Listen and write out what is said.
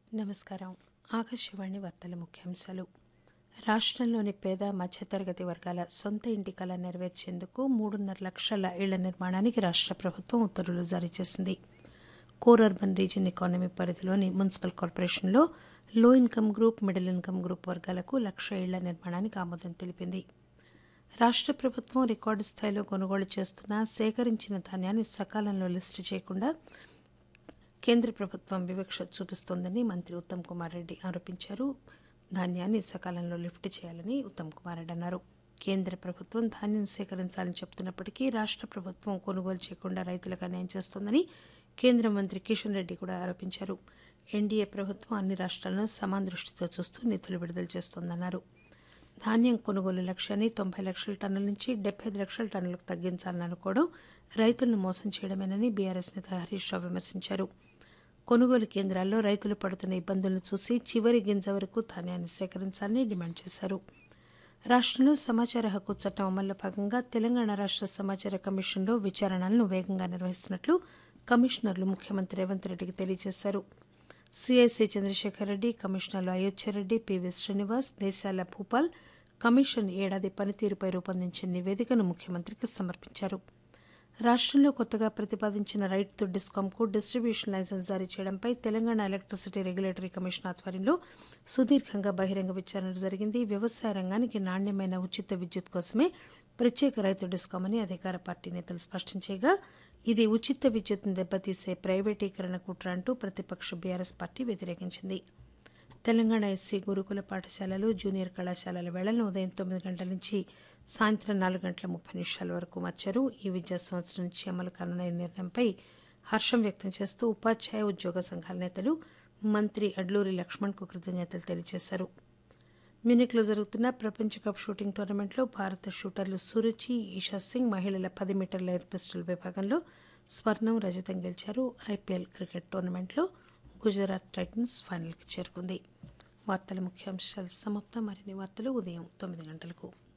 నమస్కారం ఆకాశవాణి వార్తల ముఖ్యాంశాలు రాష్ట్రంలోని పేద మధ్యతరగతి వర్గాల సొంత ఇంటి కల నెరవేర్చేందుకు మూడున్నర లక్షల ఇళ్ల నిర్మాణానికి రాష్ట్ర ప్రభుత్వం ఉత్తర్వులు జారీ చేసింది కోర్ అర్బన్ రీజియన్ ఎకానమీ పరిధిలోని మున్సిపల్ కార్పొరేషన్లో లో income group middle income group వర్గాలకు లక్ష ఇళ్ల నిర్మాణానికి ఆమోదం తెలిపింది రాష్ట్ర ప్రభుత్వం రికార్డు స్థాయిలో కొనుగోలు చేస్తున్న సేకరించిన ధాన్యాన్ని సకాలంలో లిస్టు చేయకుండా కేంద్ర ప్రభుత్వం వివక్ష చూపిస్తోందని మంత్రి ఉత్తమ్ కుమార్ రెడ్డి ఆరోపించారు ధాన్యాన్ని సకాలంలో లిఫ్ట్ చేయాలని ఉత్తమ్ కుమార్ రెడ్డి అన్నారు కేంద్ర ప్రభుత్వం ధాన్యం సేకరించాలని చెబుతున్నప్పటికీ రాష్ట్ర ప్రభుత్వం కొనుగోలు చేయకుండా రైతులకు అన్యాయం చేస్తోందని కేంద్ర మంత్రి కిషన్ రెడ్డి కూడా ఆరోపించారు ఎన్డీఏ ప్రభుత్వం అన్ని రాష్ట్రాలను సమాన దృష్టితో చూస్తూ నిధులు విడుదల చేస్తోందన్నారు ధాన్యం కొనుగోలు లక్ష్యాన్ని తొంభై లక్షల టన్నుల నుంచి డెబ్బై ఐదు లక్షల టన్నులకు తగ్గించాలని అనుకోవడం రైతులను మోసం చేయడమేనని బీఆర్ఎస్ నేత హరీష్ రావు విమర్శించారు కొనుగోలు కేంద్రాల్లో రైతులు పడుతున్న ఇబ్బందులను చూసి చివరి గింజ వరకు ధాన్యాన్ని సేకరించాలని డిమాండ్ చేశారు రాష్ట్రంలో సమాచార హక్కు చట్టం అమల్లో భాగంగా తెలంగాణ రాష్ట్ర సమాచార కమిషన్లో విచారణలను వేగంగా నిర్వహిస్తున్నట్లు కమిషనర్లు ముఖ్యమంత్రి రేవంత్ రెడ్డికి తెలియజేశారు సిఐసి చంద్రశేఖర్ రెడ్డి కమిషనర్లు అయోధ్యారెడ్డి పివి శ్రీనివాస్ దేశాల భూపాల్ కమిషన్ ఏడాది పనితీరుపై రూపొందించిన నివేదికను ముఖ్యమంత్రికి సమర్పించారు రాష్ట్రంలో కొత్తగా ప్రతిపాదించిన రైట్ టు డిస్కామ్కు డిస్ట్రిబ్యూషన్ లైసెన్స్ జారీ చేయడంపై తెలంగాణ ఎలక్ట్రిసిటీ రెగ్యులేటరీ కమిషన్ ఆధ్వర్యంలో సుదీర్ఘంగా బహిరంగ విచారణ జరిగింది వ్యవసాయ రంగానికి నాణ్యమైన ఉచిత విద్యుత్ కోసమే ప్రత్యేక రైతు డిస్కామ్ అని అధికార పార్టీ నేతలు స్పష్టం చేయగా ఇది ఉచిత విద్యుత్ను దెబ్బతీసే ప్రైవేటీకరణ కుట్ర అంటూ ప్రతిపక్ష బీఆర్ఎస్ పార్టీ వ్యతిరేకించింది తెలంగాణ ఎస్సీ గురుకుల పాఠశాలలు జూనియర్ కళాశాలల వేళలను ఉదయం తొమ్మిది గంటల నుంచి సాయంత్రం నాలుగు గంటల ముప్పై నిమిషాల వరకు మార్చారు ఈ విద్యా సంవత్సరం నుంచి అమలు కానున్న ఈ నిర్ణయంపై హర్షం వ్యక్తం చేస్తూ ఉపాధ్యాయ ఉద్యోగ సంఘాల నేతలు మంత్రి అడ్లూరి లక్ష్మణ్కు కృతజ్ఞతలు తెలియజేశారు మ్యూనిక్లో జరుగుతున్న ప్రపంచ కప్ షూటింగ్ టోర్నమెంట్లో భారత షూటర్లు సురుచి ఈషా సింగ్ మహిళల పది మీటర్ల ఎయిర్ పిస్టల్ విభాగంలో స్వర్ణం రజతం గెలిచారు ఐపీఎల్ క్రికెట్ టోర్నమెంట్లో గుజరాత్ టైటన్స్ ఫైనల్కి చేరుకుంది వార్తల ముఖ్యాంశాలు సమాప్తం మరిన్ని వార్తలు ఉదయం తొమ్మిది గంటలకు